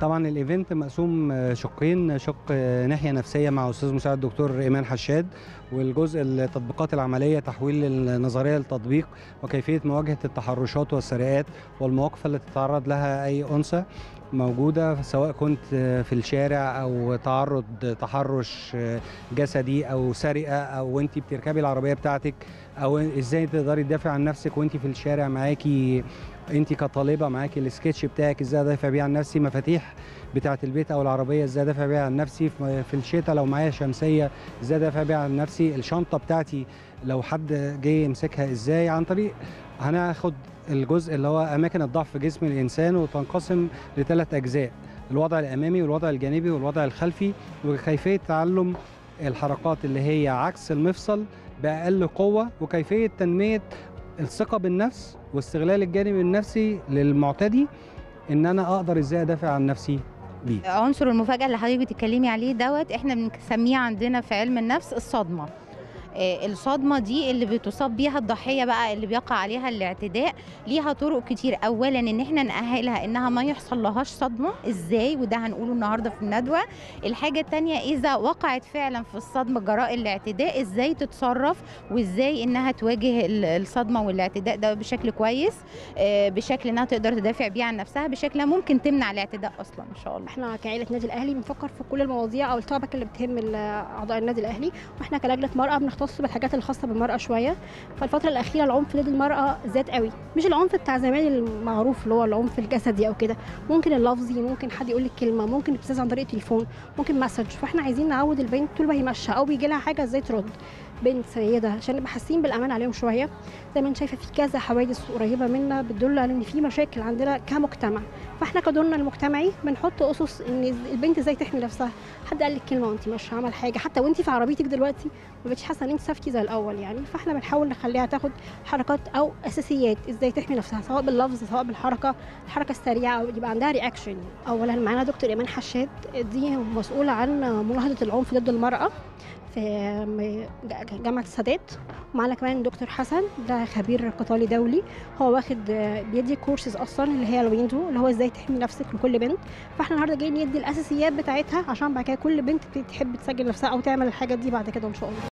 طبعا الايفنت مقسوم آه، شقين شق آه، ناحيه نفسيه مع استاذ مساعد الدكتور ايمان حشاد والجزء التطبيقات العمليه تحويل النظريه للتطبيق وكيفيه مواجهه التحرشات والسرقات والمواقف التي تتعرض لها اي انثى موجوده سواء كنت آه، في الشارع او تعرض تحرش آه، جسدي او سرقه او انت بتركبي العربيه بتاعتك او ازاي تقدري تدافع عن نفسك وانت في الشارع معاكي انت كطالبه معاكي السكتش بتاعك ازاي ادافع بيه عن نفسي مفاتيح بتاعه البيت او العربيه ازاي ادافع بيها عن نفسي في في الشتاء لو معايا شمسيه ازاي ادافع بيها عن نفسي الشنطه بتاعتي لو حد جه يمسكها ازاي عن طريق هناخد الجزء اللي هو اماكن الضعف في جسم الانسان وتنقسم لثلاث اجزاء الوضع الامامي والوضع الجانبي والوضع الخلفي وكيفيه تعلم الحركات اللي هي عكس المفصل باقل قوه وكيفيه تنميه الثقه بالنفس واستغلال الجانب النفسي للمعتدي ان انا اقدر ازاي ادافع عن نفسي بيه عنصر المفاجاه اللي حضرتك بتتكلمي عليه دوت احنا بنسميه عندنا في علم النفس الصدمه آه، الصدمه دي اللي بتصاب بيها الضحيه بقى اللي بيقع عليها الاعتداء ليها طرق كتير اولا ان احنا نأهلها انها ما يحصل لهاش صدمه ازاي وده هنقوله النهارده في الندوه الحاجه التانية اذا وقعت فعلا في الصدمه جراء الاعتداء ازاي تتصرف وازاي انها تواجه ال- الصدمه والاعتداء ده بشكل كويس آه، بشكل انها تقدر تدافع بيه عن نفسها بشكل ممكن تمنع الاعتداء اصلا ان شاء الله احنا كعائله النادي الاهلي بنفكر في كل المواضيع او التوبك اللي بتهم ال- اعضاء النادي الاهلي واحنا كلجنه مراه بنختص بالحاجات الخاصه بالمراه شويه فالفتره الاخيره العنف ضد المراه زاد قوي مش العنف بتاع زمان المعروف اللي هو العنف الجسدي او كده ممكن اللفظي ممكن حد يقول لك كلمه ممكن ابتزاز عن طريق التليفون ممكن مسج فاحنا عايزين نعود البنت طول ما هي ماشيه او بيجي لها حاجه ازاي ترد بنت سيده عشان نبقى حاسين بالامان عليهم شويه زي ما انت شايفه في كذا حوادث قريبه منا بتدل على ان في مشاكل عندنا كمجتمع فاحنا كدورنا المجتمعي بنحط اسس ان البنت ازاي تحمي نفسها حد قال لك كلمه وانت مش عمل حاجه حتى وانت في عربيتك دلوقتي ما بقتش حاسه ان انت سافتي زي الاول يعني فاحنا بنحاول نخليها تاخد حركات او اساسيات ازاي تحمي نفسها سواء باللفظ سواء بالحركه الحركه السريعه او يبقى عندها رياكشن اولا معانا دكتور ايمان حشاد دي مسؤوله عن ملاحظه العنف ضد المراه في م- جامعه السادات ومعانا كمان دكتور حسن ده خبير قتالي دولي هو واخد بيدي كورسز اصلا اللي هي الويندو اللي هو ازاي تحمي نفسك لكل بنت فاحنا النهارده جايين ندي الاساسيات بتاعتها عشان بعد كده كل بنت تحب تسجل نفسها او تعمل الحاجات دي بعد كده ان شاء الله